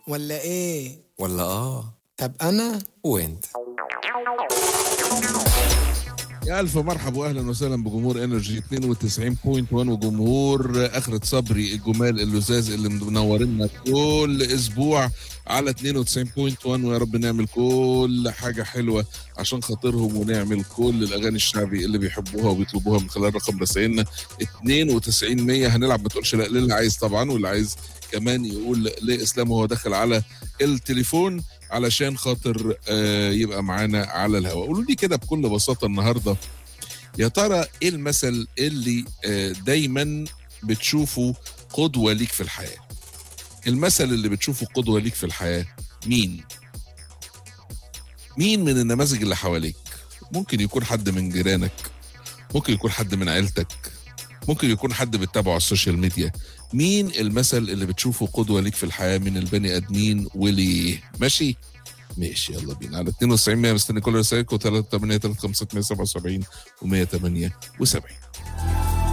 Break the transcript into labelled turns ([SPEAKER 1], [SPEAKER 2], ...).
[SPEAKER 1] ولا ايه
[SPEAKER 2] ولا اه
[SPEAKER 1] طب انا
[SPEAKER 2] وانت
[SPEAKER 3] يا ألف مرحبا وأهلا وسهلا بجمهور انرجي 92.1 وجمهور آخرة صبري الجمال اللزاز اللي منورينا كل أسبوع على 92.1 ويا رب نعمل كل حاجة حلوة عشان خاطرهم ونعمل كل الأغاني الشعبي اللي بيحبوها وبيطلبوها من خلال رقم رسائلنا 92 100 هنلعب ما تقولش لا للي عايز طبعا واللي عايز كمان يقول لإسلام وهو داخل على التليفون علشان خاطر آه، يبقى معانا على الهواء قولوا لي كده بكل بساطة النهاردة يا ترى ايه المثل اللي آه، دايما بتشوفه قدوة ليك في الحياة المثل اللي بتشوفه قدوة ليك في الحياة مين مين من النماذج اللي حواليك ممكن يكون حد من جيرانك ممكن يكون حد من عيلتك ممكن يكون حد بتتابعه على السوشيال ميديا مين المثل اللي بتشوفه قدوة ليك في الحياة من البني آدمين وليه ماشي ماشي يلا بينا على 92 100 مستني كل رسائلكم 3 8 3 5 177 و 178